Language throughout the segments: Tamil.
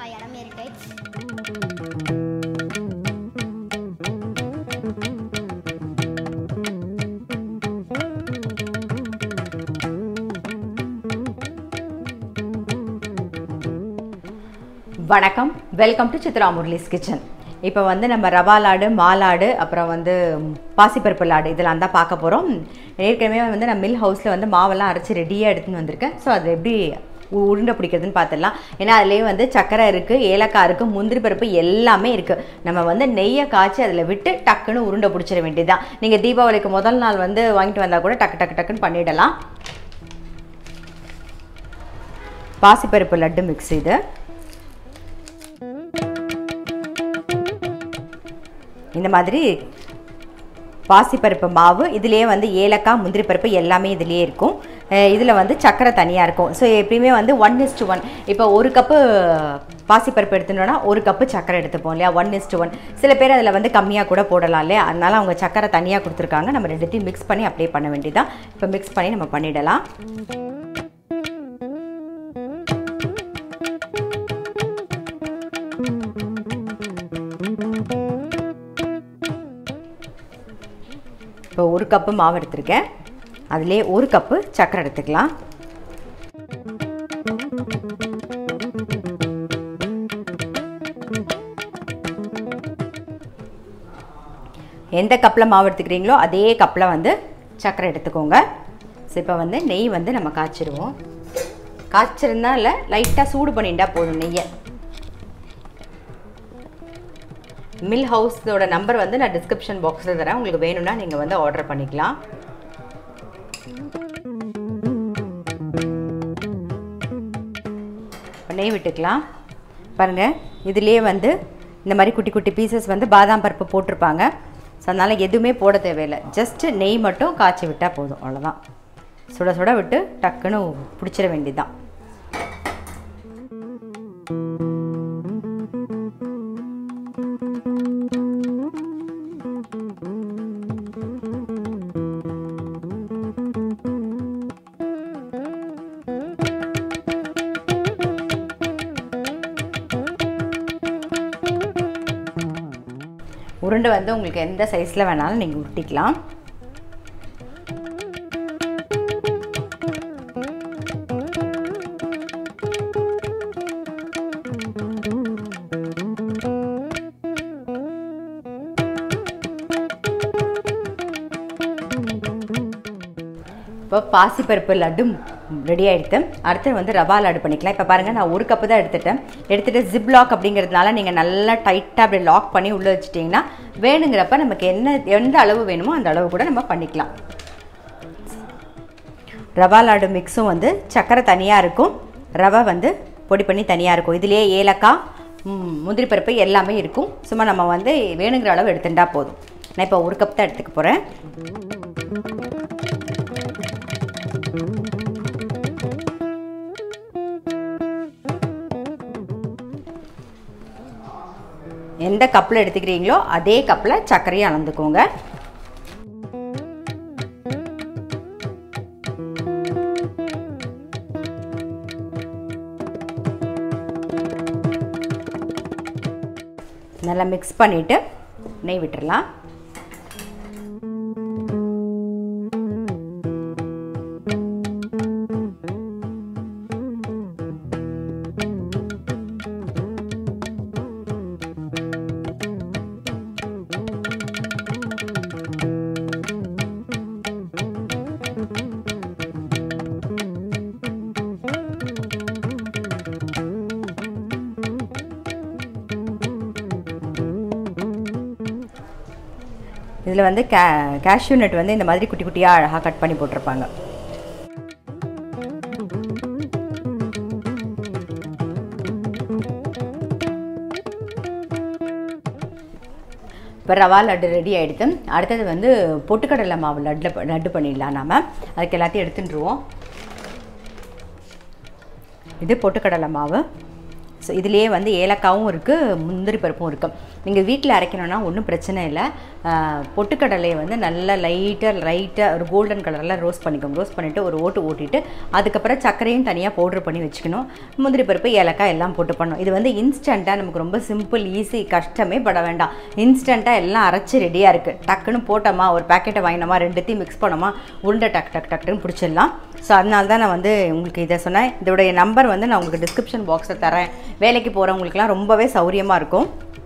இடம் ஏறிட்டாயிடுச்சு வணக்கம் welcome to Chitra Murali's kitchen இப்போ வந்து நம்ம ரவா லாடு மாலாடு அப்புறம் வந்து பாசிப்பருப்பு லாடு இதெல்லாம் தான் பார்க்க போகிறோம் ஏற்கனவே வந்து நான் மில் ஹவுஸில் வந்து மாவெல்லாம் அரைச்சி ரெடியாக எடுத்துன்னு வந்திருக்கேன் ஸோ அது எப்படி உ- உருண்டை பிடிக்கிறதுன்னு பார்த்துடலாம் ஏன்னா அதுலேயே வந்து சக்கரை இருக்குது ஏலக்காய் இருக்குது முந்திரி பருப்பு எல்லாமே இருக்குது நம்ம வந்து நெய்யை காய்ச்சி அதில் விட்டு டக்குன்னு உருண்டை பிடிச்சிட வேண்டியதுதான் நீங்கள் தீபாவளிக்கு முதல் நாள் வந்து வாங்கிட்டு வந்தால் கூட டக்கு டக்கு டக்குன்னு பண்ணிடலாம் பாசிப்பருப்பு லட்டு மிக்ஸ் இது இந்த மாதிரி பாசிப்பருப்பு மாவு இதுலேயே வந்து ஏலக்காய் முந்திரி பருப்பு எல்லாமே இதுலேயே இருக்கும் இதில் வந்து சக்கரை தனியாக இருக்கும் ஸோ எப்பயுமே வந்து ஒன் இஸ்டு ஒன் இப்போ ஒரு கப்பு பாசிப்பருப்பு எடுத்துட்டோன்னா ஒரு கப்பு சக்கரை எடுத்துப்போம் இல்லையா ஒன் இஸ்டு ஒன் சில பேர் அதில் வந்து கம்மியாக கூட போடலாம் இல்லையா அதனால அவங்க சக்கரை தனியாக கொடுத்துருக்காங்க நம்ம ரெண்டுத்தையும் மிக்ஸ் பண்ணி அப்ளை பண்ண வேண்டியதான் இப்போ மிக்ஸ் பண்ணி நம்ம பண்ணிடலாம் இப்போ ஒரு கப்பு மாவு எடுத்திருக்கேன் அதிலே ஒரு கப்பு சக்கரை எடுத்துக்கலாம் எந்த கப்பில் மாவு எடுத்துக்கிறீங்களோ அதே கப்பில் வந்து சக்கரை எடுத்துக்கோங்க ஸோ இப்போ வந்து நெய் வந்து நம்ம காய்ச்சிருவோம் காய்ச்சிருந்தா இல்லை லைட்டாக சூடு பண்ணிட்டா போதும் நெய்யை மில் ஹவுஸோட நம்பர் வந்து நான் டிஸ்கிரிப்ஷன் பாக்ஸில் தரேன் உங்களுக்கு வேணும்னா நீங்கள் வந்து ஆர்டர் பண்ணிக்கலாம் இப்ப நெய் விட்டுக்கலாம் பாருங்கள் இதுலேயே வந்து இந்த மாதிரி குட்டி குட்டி பீசஸ் வந்து பாதாம் பருப்பு போட்டிருப்பாங்க ஸோ அதனால் எதுவுமே போட தேவையில்லை ஜஸ்ட்டு நெய் மட்டும் காய்ச்சி விட்டால் போதும் அவ்வளோதான் சுட சுட விட்டு டக்குன்னு பிடிச்சிட வேண்டியதுதான் உருண்டை வந்து உங்களுக்கு எந்த சைஸில் வேணாலும் நீங்கள் உருட்டிக்கலாம் இப்போ பாசிப்பருப்பு லட்டு ரெடி ஆகிடுது அடுத்து வந்து ரவா லட்டு பண்ணிக்கலாம் இப்போ பாருங்கள் நான் ஒரு கப்பு தான் எடுத்துட்டேன் எடுத்துகிட்டு ஜிப் லாக் அப்படிங்கிறதுனால நீங்கள் நல்லா டைட்டாக அப்படி லாக் பண்ணி உள்ளே வச்சிட்டிங்கன்னா வேணுங்கிறப்ப நமக்கு என்ன எந்த அளவு வேணுமோ அந்த அளவு கூட நம்ம பண்ணிக்கலாம் ரவா லாடு மிக்ஸும் வந்து சக்கரை தனியாக இருக்கும் ரவை வந்து பொடி பண்ணி தனியாக இருக்கும் இதுலேயே ஏலக்காய் ம், முந்திரி பருப்பு எல்லாமே இருக்கும் சும்மா நம்ம வந்து வேணுங்கிற அளவு எடுத்துட்டா போதும் நான் இப்போ ஒரு கப் தான் எடுத்துக்க போகிறேன் எந்த கப்பில் எடுத்துக்கிறீங்களோ அதே கப்பில் சர்க்கரையை அளந்துக்கோங்க நல்லா மிக்ஸ் பண்ணிவிட்டு நெய் விட்டுறலாம் இதில் வந்து கே கேஷ்யூ நட் வந்து இந்த மாதிரி குட்டி குட்டியாக அழகாக கட் பண்ணி போட்டிருப்பாங்க இப்போ ரவா லட்டு ரெடி ஆகிடுது அடுத்தது வந்து பொட்டுக்கடலை மாவு லட்டில் லட்டு பண்ணிடலாம் நாம் அதுக்கு எல்லாத்தையும் எடுத்துட்டுருவோம் இது பொட்டுக்கடலை மாவு ஸோ இதுலேயே வந்து ஏலக்காவும் இருக்குது முந்திரி பருப்பும் இருக்குது நீங்கள் வீட்டில் அரைக்கணும்னா ஒன்றும் பிரச்சனை இல்லை ஆஹ், பொட்டுக்கடலையை வந்து நல்லா லைட்டாக லைட்டாக ஒரு கோல்டன் கலரில் ரோஸ்ட் பண்ணிக்கோங்க ரோஸ்ட் பண்ணிவிட்டு ஒரு ஓட்டு ஓட்டிட்டு அதுக்கப்புறம் சர்க்கரையும் தனியாக பவுட்ரு பண்ணி வச்சுக்கணும் முந்திரி பருப்பு ஏலக்காய் எல்லாம் போட்டு பண்ணணும் இது வந்து இன்ஸ்டண்ட்டாக நமக்கு ரொம்ப சிம்பிள் ஈஸி கஷ்டமே பட வேண்டாம் இன்ஸ்டண்ட்டாக எல்லாம் அரைச்சி ரெடியாக இருக்குது டக்குன்னு போட்டோமா ஒரு பேக்கெட்டை வாங்கினோமா ரெண்டுத்தையும் மிக்ஸ் பண்ணோமா உருண்டை டக் டக் டக்குன்னு பிடிச்சிடலாம் ஸோ அதனால தான் நான் வந்து உங்களுக்கு இதை சொன்னேன் இதோடைய நம்பர் வந்து நான் உங்களுக்கு டிஸ்கிரிப்ஷன் பாக்ஸில் தரேன் வேலைக்கு போகிறவங்களுக்குலாம் ரொம்பவே சௌரியமாக இருக்கும்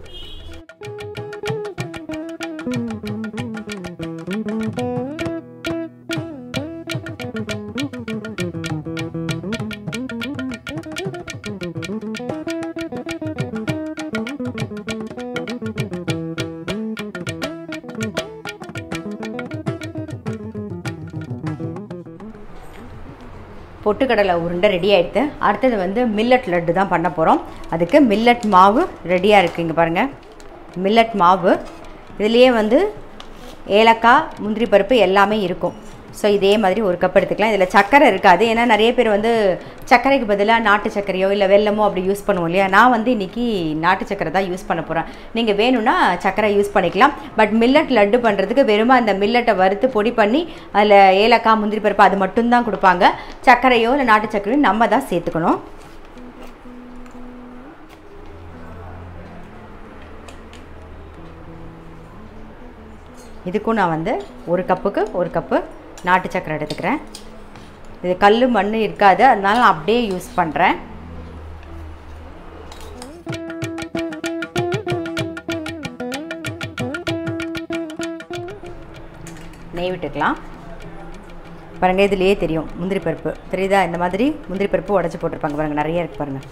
பொட்டுக்கடலை உருண்டை ரெடி ஆயிடுது அடுத்தது வந்து மில்லட் லட்டு தான் பண்ண போகிறோம் அதுக்கு மில்லட் மாவு ரெடியாக இருக்குது இங்கே பாருங்கள் மில்லட் மாவு இதுலேயே வந்து ஏலக்காய் முந்திரி பருப்பு எல்லாமே இருக்கும் ஸோ இதே மாதிரி ஒரு கப் எடுத்துக்கலாம் இதில் சர்க்கரை இருக்காது ஏன்னா நிறைய பேர் வந்து சர்க்கரைக்கு பதிலாக நாட்டு சர்க்கரையோ இல்லை வெல்லமோ அப்படி யூஸ் பண்ணுவோம் இல்லையா நான் வந்து இன்றைக்கி நாட்டு சர்க்கரை தான் யூஸ் பண்ண போகிறேன் நீங்கள் வேணும்னா சர்க்கரை யூஸ் பண்ணிக்கலாம் பட் மில்லட் லட்டு பண்ணுறதுக்கு வெறும் அந்த மில்லட்டை வறுத்து பொடி பண்ணி அதில் ஏலக்காய் முந்திரி பருப்பு அது மட்டும்தான் கொடுப்பாங்க சர்க்கரையோ இல்லை நாட்டு சர்க்கரையோ நம்ம தான் சேர்த்துக்கணும் இதுக்கும் நான் வந்து ஒரு கப்புக்கு ஒரு கப்பு நாட்டு சக்கரை எடுத்துக்கிறேன் இது கல் மண் இருக்காது அதனால நான் அப்படியே யூஸ் பண்ணுறேன் நெய் விட்டுக்கலாம் பாருங்க இதுலேயே தெரியும் முந்திரி பருப்பு தெரியுதா இந்த மாதிரி முந்திரி பருப்பு உடச்சி போட்டிருப்பாங்க பாருங்க நிறைய இருக்கு பாருங்க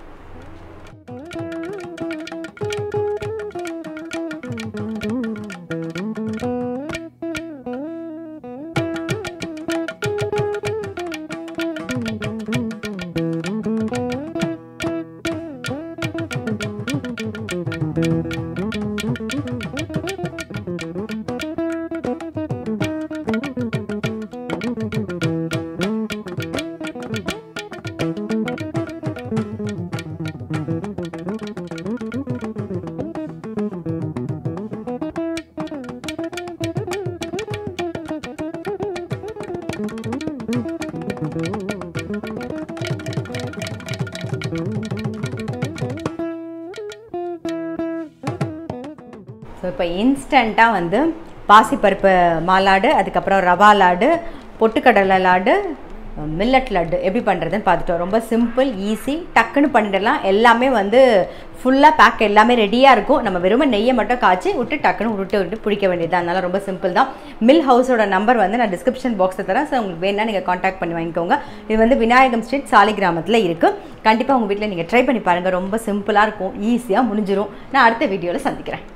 ஸோ இப்போ இன்ஸ்டண்ட்டாக வந்து பாசிப்பருப்பு மாலாடு அதுக்கப்புறம் ரவா லாடு பொட்டுக்கடலை லாடு மில்லட் லட்டு எப்படி பண்ணுறதுன்னு பார்த்துட்டோம் ரொம்ப சிம்பிள் ஈஸி டக்குன்னு பண்ணிடலாம் எல்லாமே வந்து ஃபுல்லாக பேக் எல்லாமே ரெடியாக இருக்கும் நம்ம வெறும் நெய்யை மட்டும் காய்ச்சி விட்டு டக்குன்னு விட்டு விட்டு பிடிக்க வேண்டியது அதனால ரொம்ப சிம்பிள் தான் மில் ஹவுஸோட நம்பர் வந்து நான் டிஸ்கிரிப்ஷன் பாக்ஸில் தரேன் ஸோ உங்களுக்கு வேணால் நீங்கள் காண்டாக்ட் பண்ணி வாங்கிக்கோங்க இது வந்து விநாயகம் ஸ்ட்ரீட் சாலி கிராமத்தில் இருக்குது கண்டிப்பாக உங்கள் வீட்டில் நீங்கள் ட்ரை பண்ணி பாருங்கள் ரொம்ப சிம்பிளாக இருக்கும் ஈஸியாக முடிஞ்சிரும் நான் அடுத்த வீடியோவில் சந்திக்கிறேன்